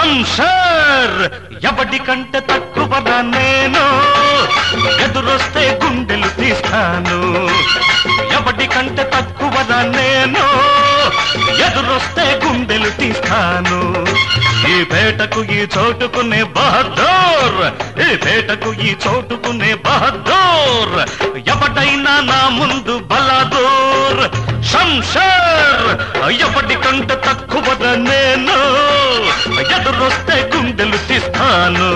శంషర్ ఎవడి కంటే తక్కువరా నేను ఎదురొస్తే గుండెలు తీస్తాను ఎవడి కంటే తక్కువరా నేను ఎదురొస్తే గుండెలు తీస్తాను ఈ పేటకు ఈ చోటుకునే బహదూర్ ఈ పేటకు ఈ చోటుకునే బహదూర్ ఎవడైనా నా ముందు బలాదూర్ శంషర్ ఎవడి కంటే తక్కువరా నేను ఎదురొస్తే గుండెలు తీస్తాను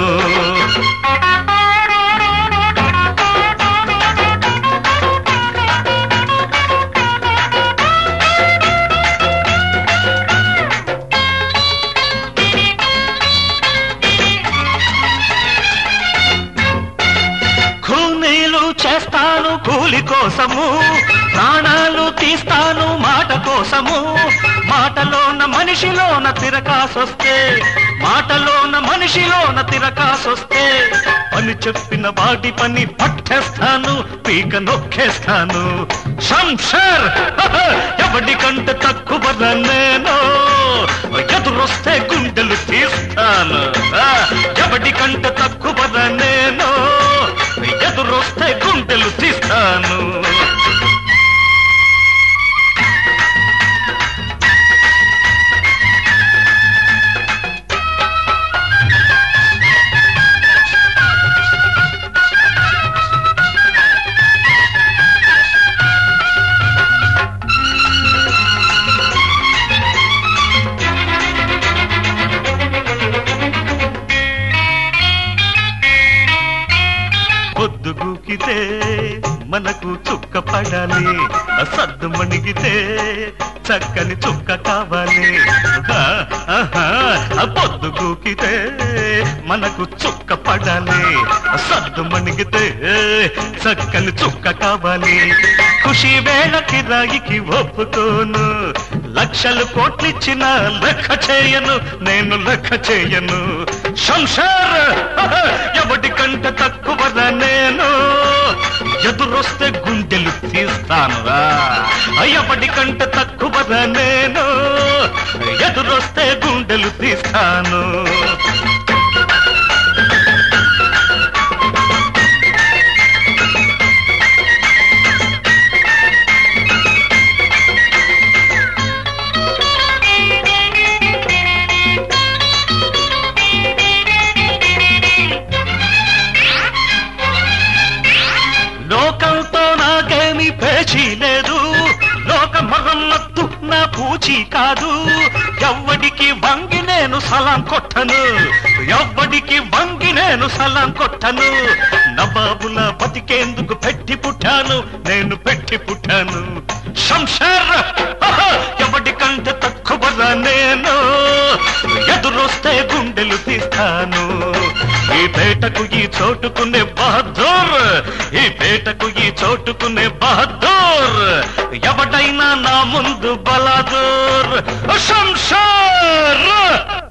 కూనీలు చేస్తాను కూలి కోసము ప్రాణాలు తీస్తాను మాట కోసము మాటలోన మనిషిలోన తిరకాసొస్తే మాటలోన మనిషిలోన తిరకాసొస్తే పని చెప్పిన వాటి పని పట్టేస్తాను పీక నొక్కేస్తాను శంషర్ ఎవడి కంటే తక్కువ నేను ఎదురొస్తే గుండెలు తీస్తాను ఆ, ఎవడి కంటే తక్కువ నేను ఎదురొస్తే గుండెలు తీస్తాను పొద్దుగూకితే మనకు చుక్క పడాలి సద్దు మణిగితే చక్కని చుక్క కావాలి ఆ, ఆహా, ఆ పొద్దుగూకితే మనకు చుక్క పడాలి సద్దు మణిగితే చక్కని చుక్క కావాలి ఖుషి వేళకి రాయికి ఒప్పుకోను లక్షలు కోట్లిచ్చిన లెక్క చేయను నేను లెక్క చేయను సంసార్ ఎవడి కంటే తక్కువరా నేను ఎదురొస్తే గుండెలు తీస్తాను ఎవడి కంటే తక్కువరా నేను ఎదురొస్తే గుండెలు తీస్తాను లోకంతో నాకేమి పేచీ లేదు లోక మరమ్మత్తు నా పూచి కాదు ఎవ్వడికి వంగి నేను సలాం కొట్టను ఎవ్వడికి వంగి నేను సలాం కొట్టను నవాబుల బతికేందుకు పెట్టి పుట్టాను నేను పెట్టి పుట్టాను శంషర్ ఎవడి కంటే తక్కువరా నేను ఎదురొస్తే గుండెలు తీస్తాను ఈ పేటకు ఈ చోటుకునే బహదూర్ ఈ పేటకు ఈ చోటుకునే బహదూర్ ఎవడైనా నా ముందు బలాదూర్ శంషర్